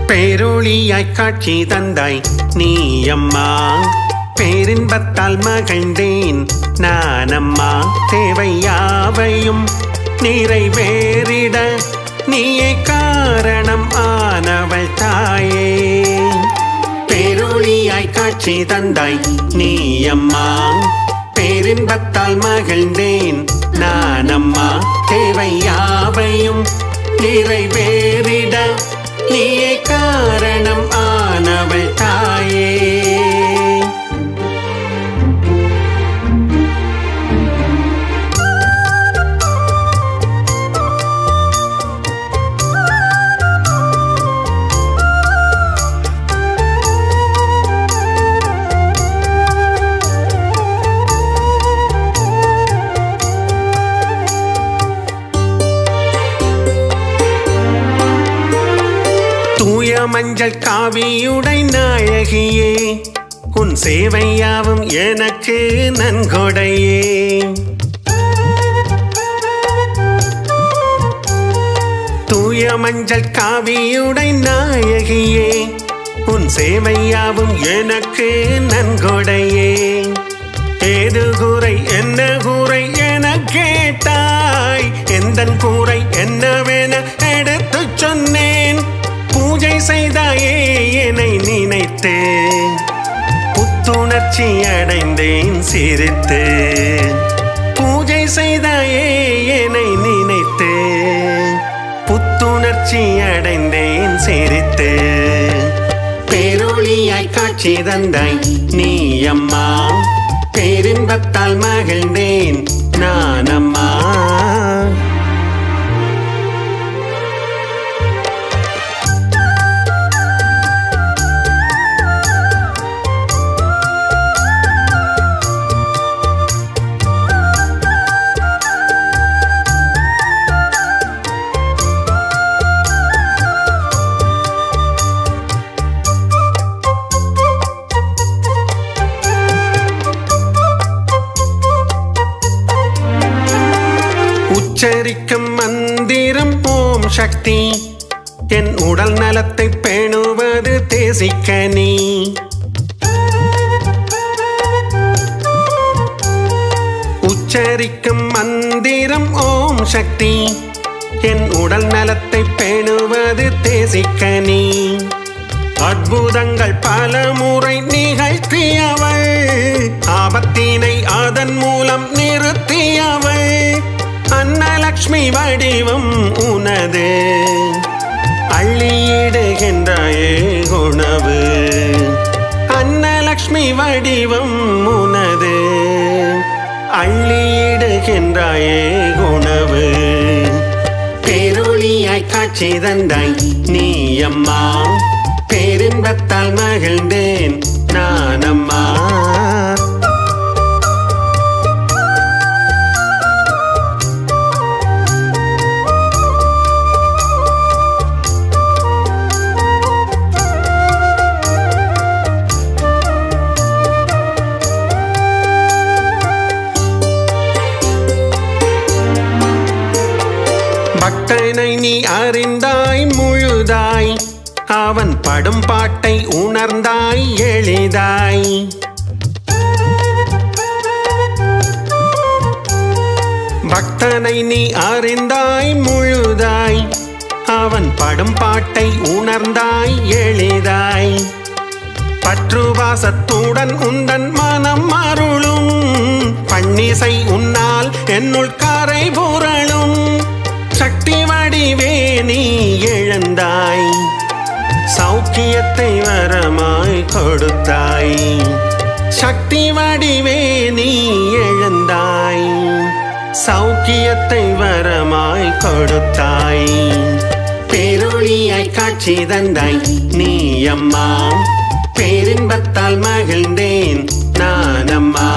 பேரொளியாய் காட்சி தந்தாய் நீ அம்மா பேரின்பத்தால் மகிழ்ந்தேன் நான் அம்மா தேவையாவையும் நிறைவேறிட நீயே காரணம் ஆனவள் தாயே பேரொளியாய் காட்சி தந்தாய் நீ அம்மா பேரின்பத்தால் மகிழ்ந்தேன் நான் அம்மா தேவையாவையும் நிறைவேறிட நீயே காரணம் ஆனவள் தாயே தூய மஞ்சள் காவியுடை நாயகியே உன் சேவையாவும் எனக்கு நன்கொடையே தூய மஞ்சள் காவியுடை நாயகியே உன் சேவையாவும் எனக்கு நன்கொடையே ஏது கூரை என்ன கூரை என கேட்டாய் எந்தன் கூரை என்னவென எடுத்து சொன்னேன் பூஜை செய்தாயே என்னை நினைத்து புத்துணர்ச்சி அடைந்தேன் சிரித்து பூஜை செய்தாயே என்னை நினைத்து புத்துணர்ச்சி அடைந்தேன் சிரித்து பேரொளியாய் காட்சி தந்தாய் நீ அம்மா பேரின்பத்தால் மகிழ்ந்தேன் நான் அம்மா உச்சரிக்கும் மந்திரம் ஓம் சக்தி என் உடல் நலத்தை பேணுவது தேசிக்கனி உச்சரிக்கும் மந்திரம் ஓம் சக்தி என் உடல் நலத்தை பேணுவது தேசிக்கனி அற்புதங்கள் பல முறை நிகழ்த்தியவள் ஆபத்தினை அதன் மூலம் நிறுத்தியவள் அன்னலக்ஷ்மி வடிவம் உனது அள்ளியிடுகின்றாயே உணவு அன்னலக்ஷ்மி வடிவம் உனது அள்ளியிடுகின்றாயே உணவு பேரொளியாய் காட்சி தந்தாய் நீ அம்மா பேரின்பத்தால் மகிழ்ந்தேன் நான் அம்மா பக்தனை நீ அறிந்தாய் முழுதாய் அவன் படும் பாட்டை உணர்ந்தாய் எளிதாய் பக்தனை நீ அறிந்தாய் முழுதாய் அவன் படும் பாட்டை உணர்ந்தாய் எளிதாய் பற்றுவாசத்துடன் உந்தன் மனம் அருளும் பன்னிசை உன்னால் என்னுள் கரை புரளும் சக்தி வடிவே நீ எழுந்தாய் சௌக்கியத்தை வரமாய் கொடுத்தாய் சக்தி வடிவே நீ எழுந்தாய் சௌக்கியத்தை வரமாய் கொடுத்தாய் பேரொளியாய் காட்சி தந்தாய் நீ அம்மா பேரின்பத்தால் மகிழ்ந்தேன் நான் அம்மா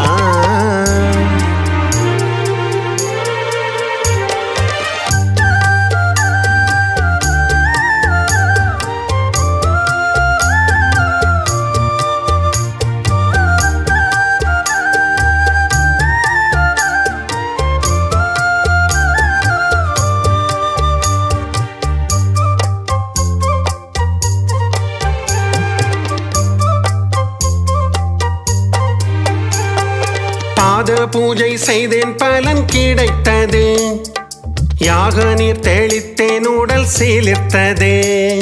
பூஜை செய்தேன் பலன் கிடைத்தது யாக நீர் தெளித்தேன் உடல் சீலிர்த்தது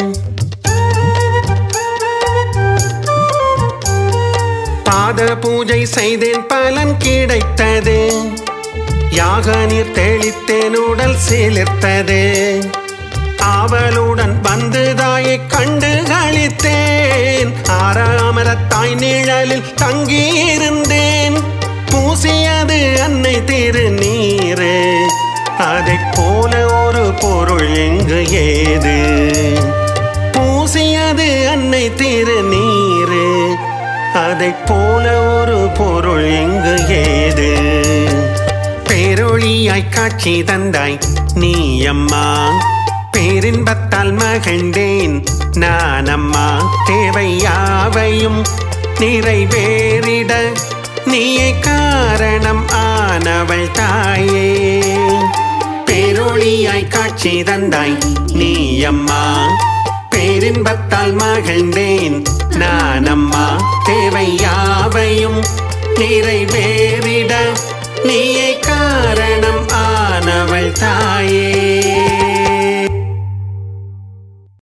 பாத பூஜை செய்தேன் பலன் கிடைத்தது யாக நீர் தெளித்தேன் உடல் சீலிர்த்தது ஆவலுடன் வந்து தாயை கண்டு கழித்தேன் ஆறாமரத்தாய் நிழலில் தங்கியிருந்தேன் பூசியது அன்னை திருநீரு அதைப் போல ஒரு பொருள் எங்கு ஏது பூசியது அன்னை திருநீரு அதைப் போல ஒரு பொருள் எங்கு ஏது பேரொழியாய் காட்சி தந்தாய் நீ அம்மா பேரின்பத்தால் மகிழ்ந்தேன் நான் அம்மா தேவையாவையும் நிறைவேறிட நீயே காரணம் ஆனவள் தாயே பேரொழியாய் காட்சி தந்தாய் நீ அம்மா பேரின்பத்தால் மகிழ்ந்தேன் நான் அம்மா தேவையாவையும் நிறைவே